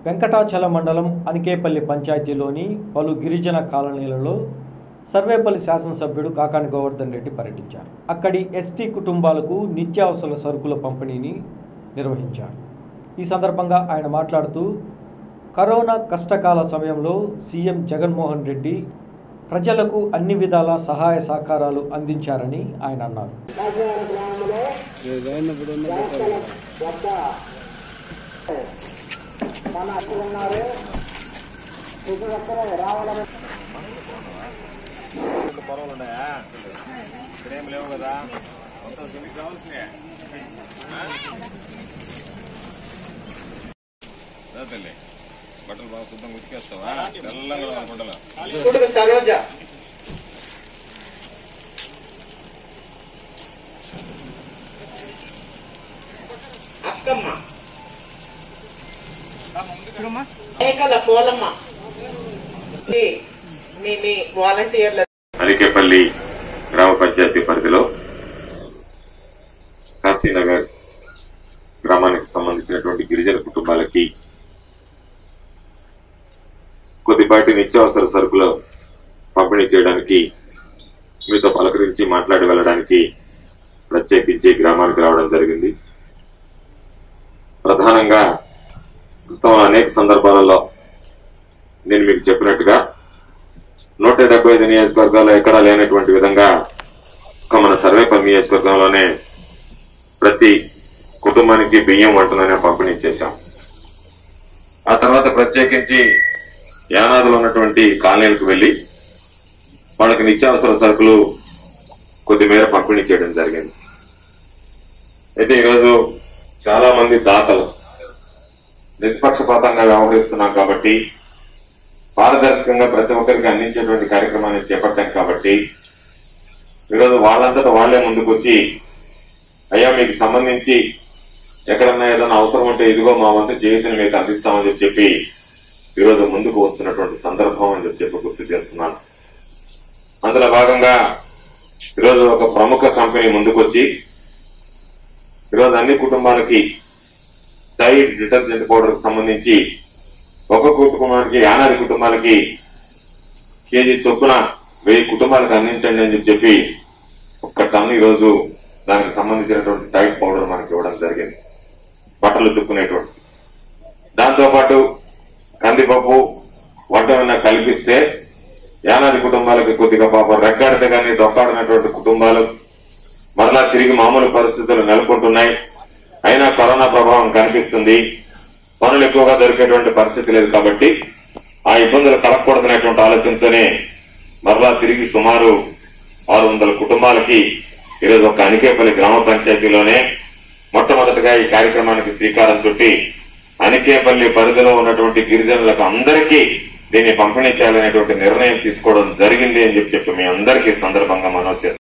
వెంకటాచల మండలం అనికేపల్లి పంచాయతీలోని పలు గిరిజన కాలనీలలో సర్వేపల్లి శాసనసభ్యుడు కాకాని గోవర్ధన్ రెడ్డి పర్యటించారు అక్కడి ఎస్టీ కుటుంబాలకు నిత్యావసర సరుకుల పంపిణీని నిర్వహించారు ఈ సందర్భంగా ఆయన మాట్లాడుతూ కరోనా కష్టకాల సమయంలో సీఎం జగన్మోహన్ రెడ్డి ప్రజలకు అన్ని విధాల సహాయ సహకారాలు అందించారని ఆయన అన్నారు పొలాలు ఉన్నాయా ఇక్కడేం లేవు కదా మొత్తం కిందికి కావాల్సినయే రా తల్లి బట్టలు బాగా శుద్ధంగా ఉతికేస్తావా తెల్లంగా రావాలి బట్టలు కొడుకు సరోజ అక్కమ్మ ఏకల పోలమ్మ మీ- మీ మీ వాలంటీర్ల అలికేపల్లి గ్రామ పంచాయతీ పరిధిలో కాశీనగర్ గ్రామానికి సంబంధించినటువంటి గిరిజన కుటుంబాలకి కొద్దిపాటి నిత్యావసర సరుకులు పంపిణీ చేయడానికి మీతో పలకరించి మాట్లాడి వెళ్ళడానికి ప్రత్యేకించి గ్రామానికి రావడం జరిగింది ప్రధానంగా గతంలో అనేక సందర్భాలలో నేను మీకు చెప్పినట్టుగా నూట డెబ్బై ఐదు నియోజకవర్గాల్లో ఎక్కడా లేనటువంటి విధంగా ఒక మన సర్వేపల్లి నియోజకవర్గంలోనే ప్రతి కుటుంబానికి బియ్యం వంటననే పంపిణీ చేశాం ఆ తర్వాత ప్రత్యేకించి యానాదులో ఉన్నటువంటి కాలనీలకు వెళ్లి వాళ్ళకి నిత్యావసర సరుకులు కొద్దిమేర పంపిణీ చేయడం జరిగింది అయితే ఈరోజు చాలా మంది దాతలు నిష్పక్షపాతంగా వ్యవహరిస్తున్నాం కాబట్టి పారదర్శకంగా ప్రతి ఒక్కరికి అందించేటువంటి కార్యక్రమాన్ని చేపట్టాం కాబట్టి ఈరోజు వాళ్ళంతటా వాళ్లే ముందుకు వచ్చి అయ్యా మీకు సంబంధించి ఎక్కడన్నా ఏదైనా అవసరం ఉంటే ఇదిగో మా వంతు జీవితం మీకు అందిస్తామని చెప్పి చెప్పి ఈరోజు ముందుకు వస్తున్నటువంటి సందర్భం అని చెప్పి చెప్పి గుర్తు చేస్తున్నాను అందులో భాగంగా ఈరోజు ఒక ప్రముఖ కంపెనీ ముందుకొచ్చి ఈరోజు అన్ని కుటుంబాలకి టైడ్ డిటర్జెంట్ పౌడర్ సంబంధించి ఒక్కొక్క కుటుంబానికి యానాది కుటుంబాలకి కేజీ చొప్పున వెయ్యి కుటుంబాలకు అందించండి అని చెప్పి చెప్పి ఒక్క టన్ను ఈరోజు దానికి సంబంధించినటువంటి టైట్ పౌడర్ మనకి ఇవ్వడం జరిగింది బట్టలు చుక్కునేటువంటి దాంతో పాటు కందిపప్పు వంట ఏమైనా కల్పిస్తే యానాది కుటుంబాలకి కొద్దిగా పాపం రెక్కాడితే కానీ దొక్కాడినటువంటి కుటుంబాలు మరలా తిరిగి మామూలు పరిస్థితులు నెలకొంటున్నాయి అయినా కరోనా ప్రభావం కనిపిస్తుంది పనులు ఎక్కువగా దొరికేటువంటి పరిస్థితి లేదు కాబట్టి ఆ ఇబ్బందులు కలగకూడదనేటువంటి ఆలోచనతోనే మరలా తిరిగి సుమారు ఆరు వందల కుటుంబాలకి ఈరోజు ఒక అనికేపల్లి గ్రామ పంచాయతీలోనే మొట్టమొదటిగా ఈ కార్యక్రమానికి శ్రీకారం చుట్టి అనికేపల్లి పరిధిలో ఉన్నటువంటి గిరిజనులకు అందరికీ దీన్ని పంపిణీ చేయాలనేటువంటి నిర్ణయం తీసుకోవడం జరిగింది అని చెప్పి చెప్పి మీ అందరికీ ఈ సందర్భంగా మనవి చేస్తున్నాను